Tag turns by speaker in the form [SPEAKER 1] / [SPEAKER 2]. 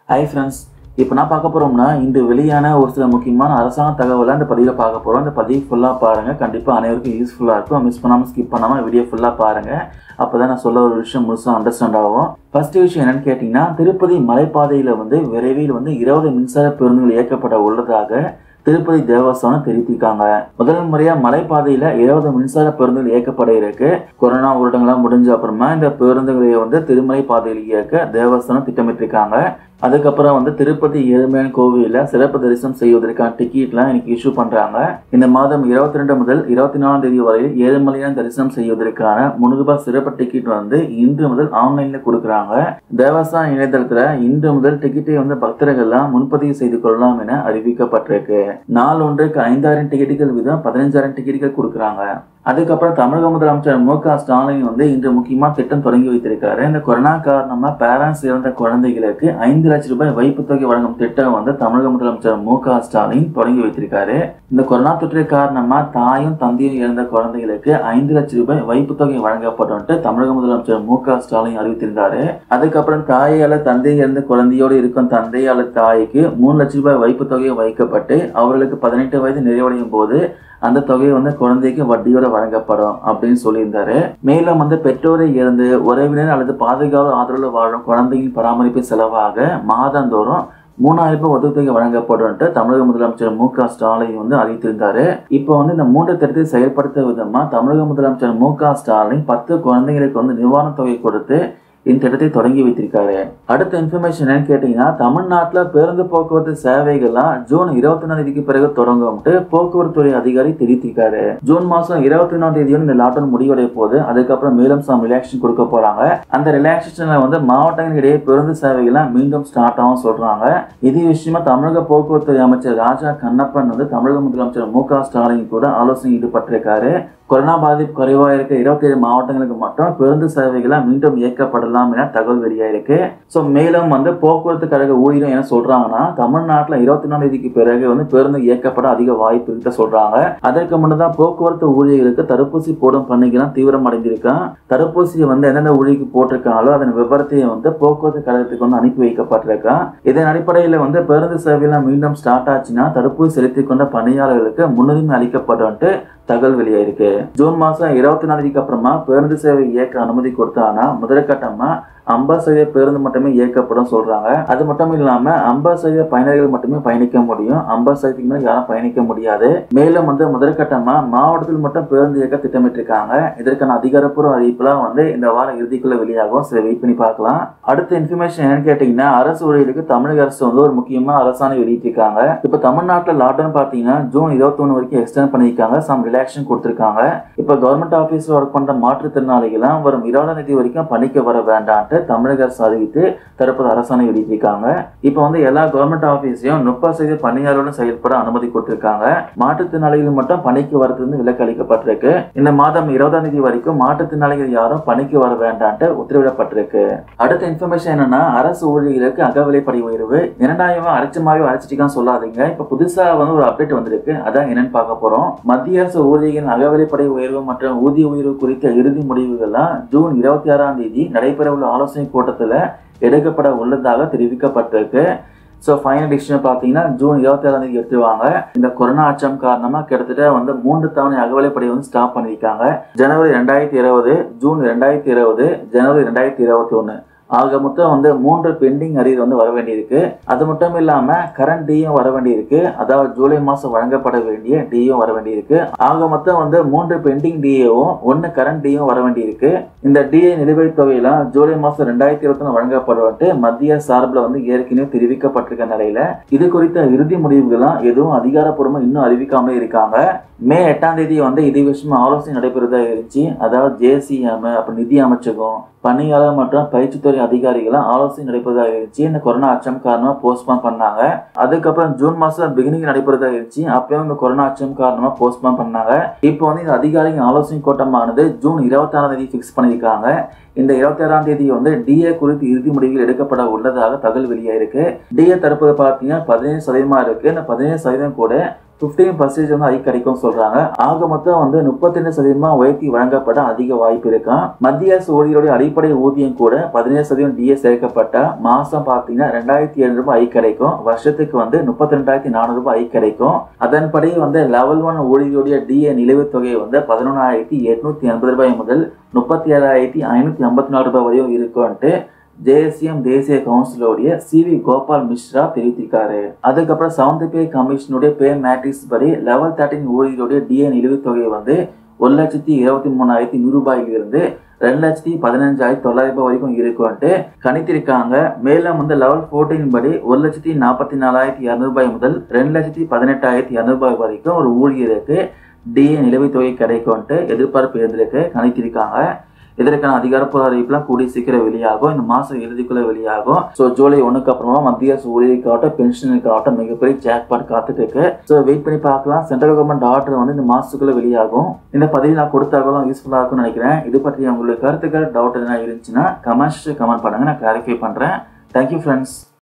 [SPEAKER 1] hi friends இப்போ நான் பார்க்க போகிறோம்னா இன்று வெளியான ஒரு சில முக்கியமான அரசாங்க தகவலை இந்த பதிவில் பார்க்க போகிறோம் இந்த பதிவு ஃபுல்லாக பாருங்கள் கண்டிப்பாக அனைவருக்கும் யூஸ்ஃபுல்லாக இருக்கும் மிஸ் பண்ணாமல் ஸ்கிப் பண்ணாமல் வீடியோ ஃபுல்லாக பாருங்கள் அப்போ தான் நான் சொல்ல ஒரு விஷயம் முழுசாக அண்டர்ஸ்டாண்ட் ஆகும் ஃபர்ஸ்ட் விஷயம் என்னன்னு கேட்டிங்கன்னா திருப்பதி மலைப்பாதையில் வந்து விரைவில் வந்து இருபது மின்சார பேருந்துகள் இயக்கப்பட உள்ளதாக திருப்பதி தேவஸ்தானம் தெரிவித்திருக்காங்க முதல் முறையா மலைப்பாதையில இருபது மின்சார பேருந்துகள் இயக்கப்பட இருக்கு கொரோனா ஊரடங்கெல்லாம் முடிஞ்ச அப்புறமா இந்த பேருந்துகளை வந்து திருமலை பாதையில் இயக்க தேவஸ்தானம் திட்டமிட்டிருக்காங்க அதுக்கப்புறம் வந்து திருப்பதி ஏழுமலையான் கோவிலில் சிறப்பு தரிசனம் செய்வதற்கான டிக்கெட்லாம் இன்னைக்கு இஷ்யூ பண்றாங்க இந்த மாதம் இருபத்தி ரெண்டு முதல் இருபத்தி நாலாம் தேதி வரையில் ஏழுமலையான் தரிசனம் செய்வதற்கான முன்னூறு சிறப்பு டிக்கெட் வந்து இன்று முதல் ஆன்லைன்ல கொடுக்குறாங்க தேவஸ்தான இணையதளத்துல இன்று முதல் டிக்கெட்டை வந்து பக்தர்கள்லாம் முன்பதிவு செய்து கொள்ளலாம் என அறிவிக்கப்பட்டிருக்கு நாள் ஒன்றுக்கு ஐந்தாயிரம் டிக்கெட்டுகள் வீதம் பதினஞ்சாயிரம் டிக்கெட்டுகள் கொடுக்குறாங்க அதுக்கப்புறம் தமிழக முதலமைச்சர் மு க ஸ்டாலின் வந்து இன்று முக்கியமா திட்டம் தொடங்கி வைத்திருக்காரு இந்த கொரோனா காரணமா பேரண்ட்ஸ் இறந்த குழந்தைகளுக்கு ஐந்து லட்சம் ரூபாய் வைப்பு தொகை வழங்கும் திட்டம் வந்து தமிழக முதலமைச்சர் மு க ஸ்டாலின் தொடங்கி வைத்திருக்காரு இந்த கொரோனா தொற்று காரணமா தாயும் தந்தையும் இறந்த குழந்தைகளுக்கு ஐந்து லட்சம் ரூபாய் வைப்பு தொகை வழங்கப்படும் தமிழக முதலமைச்சர் மு க ஸ்டாலின் அறிவித்திருந்தாரு அதுக்கப்புறம் தாயால தந்தை இறந்த குழந்தையோடு இருக்கும் தந்தை அல்லது தாய்க்கு மூணு லட்சம் ரூபாய் வைப்பு தொகை வைக்கப்பட்டு அவர்களுக்கு பதினெட்டு வயது நிறைவடையும் போது அந்த தொகை வந்து குழந்தைக்கு வட்டியோட வழங்கப்படும் அப்படின்னு சொல்லியிருந்தாரு மேலும் வந்து பெற்றோரை இறந்து உறவினர் அல்லது பாதுகாப்பு ஆதரவு வாழும் குழந்தையின் பராமரிப்பு செலவாக மாதந்தோறும் மூணாயிரம் ரூபாய் உதவித்தொகை வழங்கப்படும் தமிழக முதலமைச்சர் மு க ஸ்டாலின் வந்து அறிவித்திருந்தாரு இப்போ வந்து இந்த மூன்று திட்டத்தை செயல்படுத்த விதமா தமிழக முதலமைச்சர் மு க ஸ்டாலின் பத்து குழந்தைங்களுக்கு வந்து நிவாரணத் தொகை கொடுத்து இந்த திட்டத்தை தொடங்கி வைத்திருக்காரு அடுத்த இன்ஃபர்மேஷன் என்னன்னு கேட்டீங்கன்னா தமிழ்நாட்டில் பேருந்து போக்குவரத்து சேவைகள்லாம் ஜூன் இருபத்தி ஒன்றாம் தேதிக்கு பிறகு தொடங்கும்ட்டு போக்குவரத்து துறை அதிகாரி தெரிவித்திருக்காரு ஜூன் மாசம் இருபத்தி ஒன்றாம் தேதியோட இந்த லாக்டவுன் முடிவடைய போது அதுக்கப்புறம் மேலும் சம் ரிலாக்ஸேஷன் கொடுக்க போறாங்க அந்த ரிலாக்ஸேஷன்ல வந்து மாவட்டங்கள் இடையே பேருந்து சேவைகள்லாம் மீண்டும் ஸ்டார்ட் ஆகும் சொல்றாங்க இது விஷயமா தமிழக போக்குவரத்து துறை அமைச்சர் ராஜா கண்ணப்பன் வந்து தமிழக முதலமைச்சர் மு க ஸ்டாலின் கூட ஆலோசனை ஈடுபட்டிருக்காரு கொரோனா பாதிப்பு குறைவாக இருக்க இருபத்தி ஏழு மாவட்டங்களுக்கு மட்டும் பேருந்து சேவைகளை மீண்டும் இயக்கப்படலாம் என தகவல் வெளியாயிருக்கு ஸோ மேலும் வந்து போக்குவரத்து கழக ஊழியர் என்ன சொல்றாங்கன்னா தமிழ்நாட்டில் இருபத்தி நாலு தேதிக்கு பிறகு வந்து பேருந்து இயக்கப்பட அதிக வாய்ப்பு இருக்கு சொல்றாங்க அதற்கு முன்னதான் போக்குவரத்து ஊழியர்களுக்கு தடுப்பூசி போடும் பணிகள்லாம் தீவிரம் அடைஞ்சிருக்கான் தடுப்பூசியை வந்து எந்தெந்த ஊழியருக்கு போட்டிருக்காங்களோ அதன் விவரத்தை வந்து போக்குவரத்து கழகத்துக்கு வந்து அனுப்பி வைக்கப்பட்டிருக்கான் இதன் அடிப்படையில் வந்து பேருந்து சேவையெல்லாம் மீண்டும் ஸ்டார்ட் ஆச்சுன்னா தடுப்பூசி செலுத்திக் கொண்ட பணியாளர்களுக்கு முன்னுரிமை அளிக்கப்படும் தகவல் வெளியாயிருக்கு ஜூன் மாசம் இருபத்தி நாலுக்கு அப்புறமா பேருந்து சேவை இயக்க அனுமதி கொடுத்தாங்கன்னா முதற்கட்டமா ஐம்பது சதவீத பேருந்து மட்டுமே இயக்கப்படும் சொல்றாங்க அது மட்டும் இல்லாம ஐம்பது சதவீத பயணிகள் மட்டுமே பயணிக்க முடியும் ஐம்பது சதவீதத்துக்கு மேல யாரும் பயணிக்க முடியாது மேலும் வந்து முதற்கட்டமா மாவட்டத்தில் மட்டும் பேருந்து இயக்க திட்டமிட்டிருக்காங்க இதற்கான அதிகாரப்பூர்வ அறிவிப்புலாம் வந்து இந்த வாரம் இறுதிக்குள்ள வெளியாகும் சரி வெயிட் பண்ணி பார்க்கலாம் அடுத்த இன்ஃபர்மேஷன் என்னன்னு கேட்டீங்கன்னா அரசு ஊழியர்களுக்கு தமிழக அரசு வந்து ஒரு முக்கியமான அரசாணை வெளியிட்டிருக்காங்க இப்போ தமிழ்நாட்டில் லாக்டவுன் பார்த்தீங்கன்னா ஜூன் இருபத்தி ஒன்று வரைக்கும் எக்ஸ்டெண்ட் பண்ணியிருக்காங்க சம் ரிலாக்ஷன் கொடுத்துருக்காங்க இப்போ கவர்மெண்ட் ஆஃபீஸில் ஒர்க் பண்ணுற மாற்றுத்திறனாளிகள்லாம் வரும் இருபதாம் தேதி வரைக்கும் பணிக்கு வர வேண்டான்ட்டு தமிழக அரசு அறிவித்து தற்போது அரசாணை வெளியிட்டிருக்காங்க இப்போ வந்து எல்லா கவர்மெண்ட் ஆஃபீஸையும் முப்பது சதவீத பணியாளர்களும் செயல்பட அனுமதி கொடுத்திருக்காங்க மாற்றுத்திறனாளிகள் மட்டும் பணிக்கு வரதுலேருந்து விலக்கு அளிக்கப்பட்டிருக்கு இந்த மாதம் இருபதாம் தேதி வரைக்கும் மாற்றுத்திறனாளிகள் யாரும் பணிக்கு வர வேண்டான்ட்டு உத்தரவிடப்பட்டிருக்கு அடுத்த இன்ஃபர்மேஷன் என்னன்னா அரசு ஊழியர்களுக்கு அகவிலைப்படி உயர்வு இரண்டாயிரம் அரைச்சமாவே அரைச்சிட்டிக்கான்னு சொல்லாதீங்க இப்போ புதுசா வந்து ஒரு அப்டேட் வந்திருக்கு அதான் என்னன்னு பார்க்க போறோம் மத்திய அரசு ஊழியர்களின் அகவிலைப்படி உயர்வு மற்றும் ஊதிய உயர்வு குறித்த இறுதி முடிவுகள்லாம் ஜூன் இருபத்தி ஆறாம் தேதி நடைபெறவுள்ள ஆலோசனை கூட்டத்தில் எடுக்கப்பட உள்ளதாக தெரிவிக்கப்பட்டிருக்கு ஸோ ஃபைனல் டிசிஷன் பார்த்தீங்கன்னா ஜூன் இருபத்தி ஏழாம் தேதி எடுத்துவாங்க இந்த கொரோனா அச்சம் காரணமாக கிட்டத்தட்ட வந்து மூன்று தவணை அகவலைப்படி வந்து ஸ்டாப் பண்ணியிருக்காங்க ஜனவரி ரெண்டாயிரத்தி இருபது ஜூன் ரெண்டாயிரத்தி இருபது ஜனவரி ரெண்டாயிரத்தி இருபத்தி ஒன்று ஆக மொத்தம் வந்து மூன்று பெண்டிங் அரியர் வந்து வர வேண்டியிருக்கு அது மட்டும் இல்லாமல் கரண்ட் டியும் வர வேண்டியிருக்கு அதாவது ஜூலை மாதம் வழங்கப்பட வேண்டிய டியும் வர வேண்டியிருக்கு ஆக மொத்தம் வந்து மூன்று பெண்டிங் டிஏவும் ஒன்று கரண்ட் டியும் வர வேண்டியிருக்கு இந்த டிஏ நிலுவைத் தொகையெல்லாம் ஜூலை மாதம் ரெண்டாயிரத்தி இருபத்தி ஒன்று வழங்கப்படுவட்டு மத்திய சார்பில் வந்து ஏற்கனவே தெரிவிக்கப்பட்டிருக்க நிலையில இது குறித்த இறுதி முடிவுகள்லாம் எதுவும் அதிகாரப்பூர்வமாக இன்னும் அறிவிக்காமலே இருக்காங்க மே எட்டாம் தேதி வந்து இது விஷயமா ஆலோசனை நடைபெறதா இருந்துச்சு அதாவது ஜேசிஎம் அப்புறம் நிதி அமைச்சகம் பணியாளர் மற்றும் பயிற்சித்துறை அதிகாரிகளும் ஆலோசனை நடைபெறதா இருந்துச்சு இந்த கொரோனா அச்சம் காரணமா போஸ்ட்பான் பண்ணாங்க அதுக்கப்புறம் ஜூன் மாசம் பிகினிங் நடைபெறதா இருந்துச்சு அப்பயும் இந்த கொரோனா அச்சம் காரணமா போஸ்ட்பான் பண்ணாங்க இப்போ வந்து இந்த அதிகாரிகள் ஆலோசனை கூட்டமானது ஜூன் இருபத்தாறாம் தேதி ஃபிக்ஸ் பண்ணியிருக்காங்க இந்த இருபத்தி ஆறாம் தேதி வந்து டிஏ குறித்து இறுதி முடிவுகள் எடுக்கப்பட உள்ளதாக தகவல் வெளியாயிருக்கு டிஏ தடுப்பது பார்த்தீங்கன்னா பதினேழு சதவீதமா இருக்கு இந்த பதினேழு சதவீதம் கூட ஃபிஃப்டீன் பர்சன்டேஜ் வந்து ஹைக் கிடைக்கும் சொல்றாங்க ஆக மொத்தம் வந்து முப்பத்தி ரெண்டு சதவீதமா உயர்த்தி வழங்கப்பட அதிக வாய்ப்பு இருக்கும் மத்திய அரசு ஊழியருடைய அடிப்படை ஊதியம் கூட பதினேழு சதவீதம் டிஎஸ் சேர்க்கப்பட்ட மாசம் பார்த்தீங்கன்னா ரெண்டாயிரத்தி எழுநூறு ரூபாய் ஹைக் கிடைக்கும் வருஷத்துக்கு வந்து முப்பத்தி ரெண்டாயிரத்தி நானூறு ரூபாய் ஹைக் கிடைக்கும் அதன்படி வந்து லெவல் ஒன் ஊழியருடைய டிஏ நிலுவைத் தொகை வந்து பதினொன்றாயிரத்தி எட்நூத்தி எண்பது ரூபாய் முதல் முப்பத்தி ஏழாயிரத்தி ஐநூத்தி ஐம்பத்தி நாலு ரூபாய் வரையும் இருக்கும்ட்டு ஜேஎஸ்எம் தேசிய கவுன்சிலோடைய சி வி கோபால் மிஸ்ரா தெரிவித்திருக்காரு அதுக்கப்புறம் செவன்த் பே கமிஷனுடைய பே மேட்ரிக்ஸ் படி லெவல் தேர்ட்டின் ஊழியருடைய டிஏ நிலுவைத் தொகை வந்து ஒரு லட்சத்தி இருபத்தி மூணாயிரத்தி நூறு ரூபாயிலிருந்து ரெண்டு லட்சத்தி பதினஞ்சாயிரத்தி தொள்ளாயிரம் ரூபாய் வரைக்கும் இருக்கும்ட்டு கணித்திருக்காங்க மேலும் வந்து லெவல் ஃபோர்டீன் படி ஒரு லட்சத்தி நாற்பத்தி நாலாயிரத்தி இரநூறுபாய் முதல் ரெண்டு லட்சத்தி பதினெட்டாயிரத்தி இரநூறுபாய் வரைக்கும் ஒரு ஊழியருக்கு டிஏ நிலுவைத் தொகை கிடைக்கும்ட்டு எதிர்பார்ப்பு இருந்திருக்கு கணித்திருக்காங்க இதற்கான அதிகாரப்பூர்வ அறிவிப்புலாம் கூடிய சீக்கிரம் வெளியாகும் இந்த மாதம் இறுதிக்குள்ள வெளியாகும் ஸோ ஜூலை ஒன்றுக்கு அப்புறமா மத்திய அரசு ஊழியருக்காகட்டும் பென்ஷனுக்காகட்டும் மிகப்பெரிய ஜாக்பாட் காத்துட்டு இருக்கு ஸோ வெயிட் பண்ணி பார்க்கலாம் சென்ட்ரல் கவர்மெண்ட் ஆர்டர் வந்து இந்த மாதத்துக்குள்ள வெளியாகும் இந்த பதிவு நான் கொடுத்தாலும் யூஸ்ஃபுல்லாக இருக்கும்னு நினைக்கிறேன் இது பற்றி உங்களுக்கு கருத்துக்கள் டவுட் எதனா இருந்துச்சுன்னா கமெண்ட்ஸ் கமெண்ட் பண்ணுங்க நான் கிளாரிஃபை பண்ணுறேன் தேங்க்யூ ஃப்ரெண்ட்ஸ்